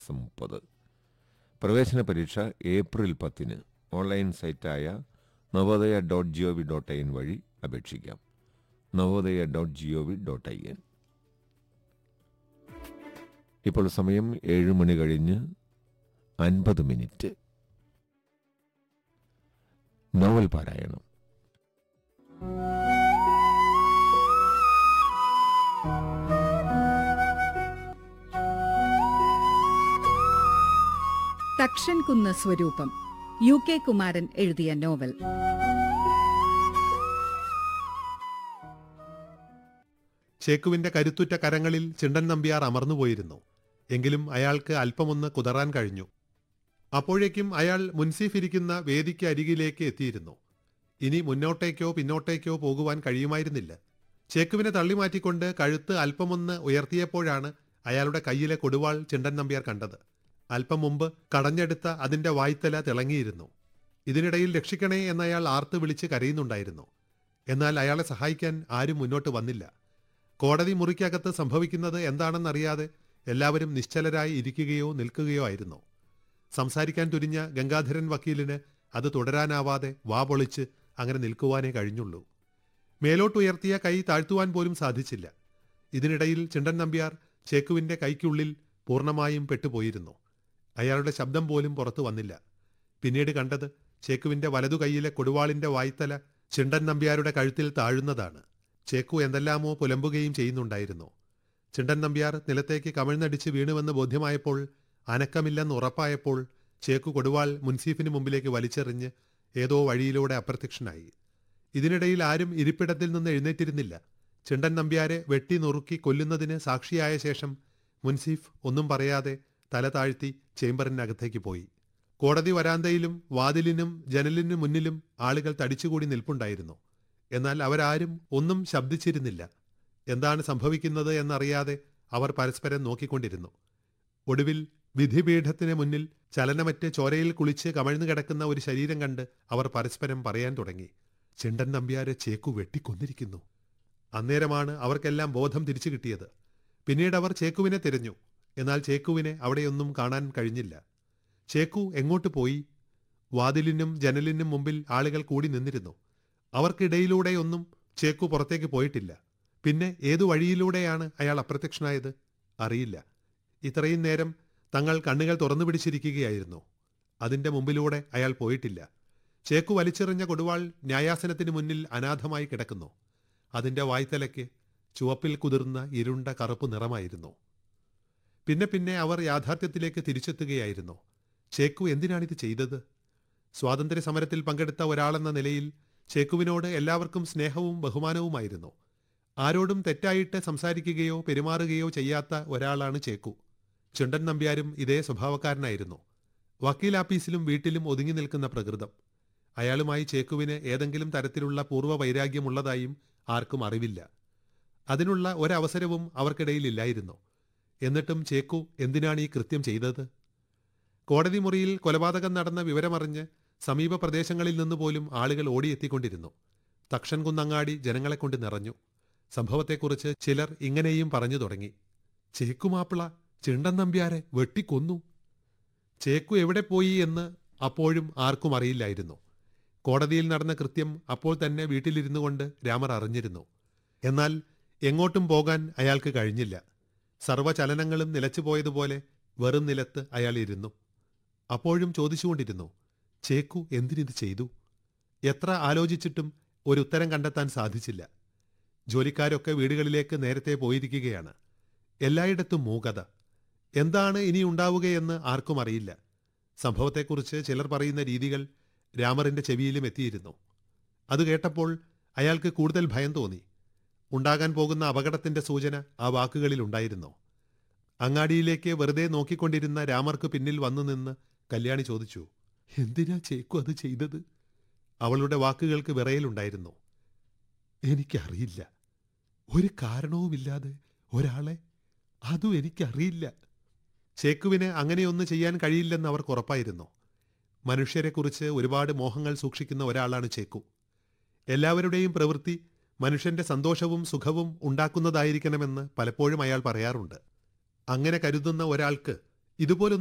മാസം മുപ്പത് പ്രവേശന പരീക്ഷ ഏപ്രിൽ പത്തിന് ഓൺലൈൻ സൈറ്റായ Navodaya dot G O V dot I N വഴി അപേക്ഷിക്കാം Navodaya dot G O V dot I N ഇപ്പോൾ സമയം ഏഴ് മണി കഴിഞ്ഞ് അൻപത് മിനിറ്റ് നോവൽ പാരായണം തക്ഷൻ കുന്ന് സ്വരൂപം യു കെ കുമാരൻ എഴുതിയ നോവൽ ചേക്കുവിന്റെ കരുത്തുറ്റ കരങ്ങളിൽ ചിണ്ടൻ നമ്പ്യാർ അമർന്നുപോയിരുന്നു എങ്കിലും അയാൾക്ക് അല്പമൊന്ന് കുതറാൻ കഴിഞ്ഞു അപ്പോഴേക്കും അയാൾ മുൻസീഫ് ഇരിക്കുന്ന വേദിക്ക് അരികിലേക്ക് എത്തിയിരുന്നു ഇനി മുന്നോട്ടേക്കോ പിന്നോട്ടേക്കോ പോകുവാൻ കഴിയുമായിരുന്നില്ല ചേക്കുവിനെ തള്ളിമാറ്റിക്കൊണ്ട് കഴുത്ത് അല്പമൊന്ന് ഉയർത്തിയപ്പോഴാണ് അയാളുടെ കയ്യിലെ കൊടുവാൾ ചിണ്ടൻ നമ്പ്യാർ കണ്ടത് അല്പം മുമ്പ് കടഞ്ഞെടുത്ത അതിന്റെ വായ്ത്തല തിളങ്ങിയിരുന്നു ഇതിനിടയിൽ രക്ഷിക്കണേ എന്നയാൾ ആർത്ത് വിളിച്ച് കരയുന്നുണ്ടായിരുന്നു എന്നാൽ അയാളെ സഹായിക്കാൻ ആരും മുന്നോട്ട് വന്നില്ല കോടതി മുറിക്കകത്ത് സംഭവിക്കുന്നത് എന്താണെന്നറിയാതെ എല്ലാവരും നിശ്ചലരായി ഇരിക്കുകയോ നിൽക്കുകയോ ആയിരുന്നു സംസാരിക്കാൻ തുരിഞ്ഞ ഗംഗാധരൻ വക്കീലിന് അത് തുടരാനാവാതെ വാ പൊളിച്ച് അങ്ങനെ നിൽക്കുവാനേ കഴിഞ്ഞുള്ളൂ മേലോട്ടുയർത്തിയ കൈ താഴ്ത്തുവാൻ പോലും സാധിച്ചില്ല ഇതിനിടയിൽ ചിണ്ടൻ നമ്പ്യാർ ചേക്കുവിന്റെ കൈക്കുള്ളിൽ പൂർണ്ണമായും പെട്ടുപോയിരുന്നു അയാളുടെ ശബ്ദം പോലും പുറത്തു വന്നില്ല പിന്നീട് കണ്ടത് ചേക്കുവിന്റെ വലതു കൈയിലെ കൊടുവാളിന്റെ വായ്ത്തല ചിണ്ടൻ നമ്പ്യാരുടെ കഴുത്തിൽ താഴുന്നതാണ് ചേക്കു എന്തെല്ലാമോ പുലമ്പുകയും ചെയ്യുന്നുണ്ടായിരുന്നു ചിണ്ടൻ നമ്പ്യാർ നിലത്തേക്ക് കമിഴ്ന്നടിച്ച് വീണുവെന്ന് ബോധ്യമായപ്പോൾ അനക്കമില്ലെന്ന് ഉറപ്പായപ്പോൾ ചേക്കു കൊടുവാൾ മുൻസീഫിന് മുമ്പിലേക്ക് വലിച്ചെറിഞ്ഞ് ഏതോ വഴിയിലൂടെ അപ്രത്യക്ഷനായി ഇതിനിടയിൽ ആരും ഇരിപ്പിടത്തിൽ നിന്ന് എഴുന്നേറ്റിരുന്നില്ല ചിണ്ടൻ നമ്പ്യാരെ വെട്ടി നുറുക്കി കൊല്ലുന്നതിന് സാക്ഷിയായ ശേഷം മുൻസീഫ് ഒന്നും പറയാതെ തല താഴ്ത്തി ചേംബറിനകത്തേക്ക് പോയി കോടതി വരാന്തയിലും വാതിലിനും ജനലിനും മുന്നിലും ആളുകൾ തടിച്ചുകൂടി നിൽപ്പുണ്ടായിരുന്നു എന്നാൽ അവരാരും ഒന്നും ശബ്ദിച്ചിരുന്നില്ല എന്താണ് സംഭവിക്കുന്നത് എന്നറിയാതെ അവർ പരസ്പരം നോക്കിക്കൊണ്ടിരുന്നു ഒടുവിൽ വിധിപീഠത്തിന് മുന്നിൽ ചലനമറ്റ് ചോരയിൽ കുളിച്ച് കമഴ്ന്നു കിടക്കുന്ന ഒരു ശരീരം കണ്ട് അവർ പരസ്പരം പറയാൻ തുടങ്ങി ചിണ്ടൻ നമ്പ്യാരെ ചേക്കു വെട്ടിക്കൊന്നിരിക്കുന്നു അന്നേരമാണ് അവർക്കെല്ലാം ബോധം തിരിച്ചു കിട്ടിയത് പിന്നീട് അവർ ചേക്കുവിനെ തിരഞ്ഞു എന്നാൽ ചേക്കുവിനെ അവിടെയൊന്നും കാണാൻ കഴിഞ്ഞില്ല ചേക്കു എങ്ങോട്ട് പോയി വാതിലിനും ജനലിനും മുമ്പിൽ ആളുകൾ കൂടി നിന്നിരുന്നു അവർക്കിടയിലൂടെയൊന്നും ചേക്കു പുറത്തേക്ക് പോയിട്ടില്ല പിന്നെ ഏതു വഴിയിലൂടെയാണ് അയാൾ അപ്രത്യക്ഷനായത് അറിയില്ല ഇത്രയും നേരം തങ്ങൾ കണ്ണുകൾ തുറന്നു പിടിച്ചിരിക്കുകയായിരുന്നു അതിന്റെ മുമ്പിലൂടെ അയാൾ പോയിട്ടില്ല ചേക്കു വലിച്ചെറിഞ്ഞ കൊടുവാൾ ന്യായാസനത്തിന് മുന്നിൽ അനാഥമായി കിടക്കുന്നു അതിന്റെ വായ്ത്തലയ്ക്ക് ചുവപ്പിൽ കുതിർന്ന ഇരുണ്ട കറുപ്പ് നിറമായിരുന്നു പിന്നെ പിന്നെ അവർ യാഥാർത്ഥ്യത്തിലേക്ക് തിരിച്ചെത്തുകയായിരുന്നു ചേക്കു എന്തിനാണിത് ചെയ്തത് സ്വാതന്ത്ര്യ സമരത്തിൽ പങ്കെടുത്ത ഒരാളെന്ന നിലയിൽ ചേക്കുവിനോട് എല്ലാവർക്കും സ്നേഹവും ബഹുമാനവുമായിരുന്നു ആരോടും തെറ്റായിട്ട് സംസാരിക്കുകയോ പെരുമാറുകയോ ചെയ്യാത്ത ഒരാളാണ് ചേക്കു ചുണ്ടൻ നമ്പ്യാരും ഇതേ സ്വഭാവക്കാരനായിരുന്നു വക്കീലാപ്പീസിലും വീട്ടിലും ഒതുങ്ങി നിൽക്കുന്ന പ്രകൃതം അയാളുമായി ചേക്കുവിന് ഏതെങ്കിലും തരത്തിലുള്ള പൂർവ്വ വൈരാഗ്യമുള്ളതായും ആർക്കും അറിവില്ല അതിനുള്ള ഒരവസരവും അവർക്കിടയിലില്ലായിരുന്നു എന്നിട്ടും ചേക്കു എന്തിനാണ് ഈ കൃത്യം ചെയ്തത് കോടതി മുറിയിൽ കൊലപാതകം നടന്ന വിവരമറിഞ്ഞ് സമീപ പ്രദേശങ്ങളിൽ നിന്ന് പോലും ആളുകൾ ഓടിയെത്തിക്കൊണ്ടിരുന്നു തക്ഷൻ കുന്നങ്ങാടി ജനങ്ങളെ കൊണ്ട് നിറഞ്ഞു സംഭവത്തെക്കുറിച്ച് ചിലർ ഇങ്ങനെയും പറഞ്ഞു തുടങ്ങി ചേക്കുമാപ്പിള ചിണ്ടൻ നമ്പ്യാരെ വെട്ടിക്കൊന്നു ചേക്കു എവിടെ പോയി എന്ന് അപ്പോഴും ആർക്കും അറിയില്ലായിരുന്നു കോടതിയിൽ നടന്ന കൃത്യം അപ്പോൾ തന്നെ വീട്ടിലിരുന്നു കൊണ്ട് രാമർ അറിഞ്ഞിരുന്നു എന്നാൽ എങ്ങോട്ടും പോകാൻ അയാൾക്ക് കഴിഞ്ഞില്ല സർവ്വചലനങ്ങളും നിലച്ചുപോയതുപോലെ വെറും നിലത്ത് അയാൾ ഇരുന്നു അപ്പോഴും ചോദിച്ചുകൊണ്ടിരുന്നു ചേക്കു എന്തിനിത് ചെയ്തു എത്ര ആലോചിച്ചിട്ടും ഒരു ഉത്തരം കണ്ടെത്താൻ സാധിച്ചില്ല ജോലിക്കാരൊക്കെ വീടുകളിലേക്ക് നേരത്തെ പോയിരിക്കുകയാണ് എല്ലായിടത്തും മൂകത എന്താണ് ഇനി ഉണ്ടാവുകയെന്ന് ആർക്കും അറിയില്ല സംഭവത്തെക്കുറിച്ച് ചിലർ പറയുന്ന രീതികൾ രാമറിന്റെ ചെവിയിലും എത്തിയിരുന്നു അത് കേട്ടപ്പോൾ അയാൾക്ക് കൂടുതൽ ഭയം തോന്നി ഉണ്ടാകാൻ പോകുന്ന അപകടത്തിന്റെ സൂചന ആ വാക്കുകളിൽ ഉണ്ടായിരുന്നു അങ്ങാടിയിലേക്ക് വെറുതെ നോക്കിക്കൊണ്ടിരുന്ന രാമർക്ക് പിന്നിൽ വന്നു നിന്ന് കല്യാണി ചോദിച്ചു എന്തിനാ ചേക്കു അത് ചെയ്തത് അവളുടെ വാക്കുകൾക്ക് വിറയലുണ്ടായിരുന്നു എനിക്കറിയില്ല ഒരു കാരണവുമില്ലാതെ ഒരാളെ അതും എനിക്കറിയില്ല ചേക്കുവിന് അങ്ങനെയൊന്നും ചെയ്യാൻ കഴിയില്ലെന്ന് അവർക്ക് ഉറപ്പായിരുന്നു മനുഷ്യരെക്കുറിച്ച് ഒരുപാട് മോഹങ്ങൾ സൂക്ഷിക്കുന്ന ഒരാളാണ് ചേക്കു എല്ലാവരുടെയും പ്രവൃത്തി മനുഷ്യന്റെ സന്തോഷവും സുഖവും ഉണ്ടാക്കുന്നതായിരിക്കണമെന്ന് പലപ്പോഴും അയാൾ പറയാറുണ്ട് അങ്ങനെ കരുതുന്ന ഒരാൾക്ക് ഇതുപോലെ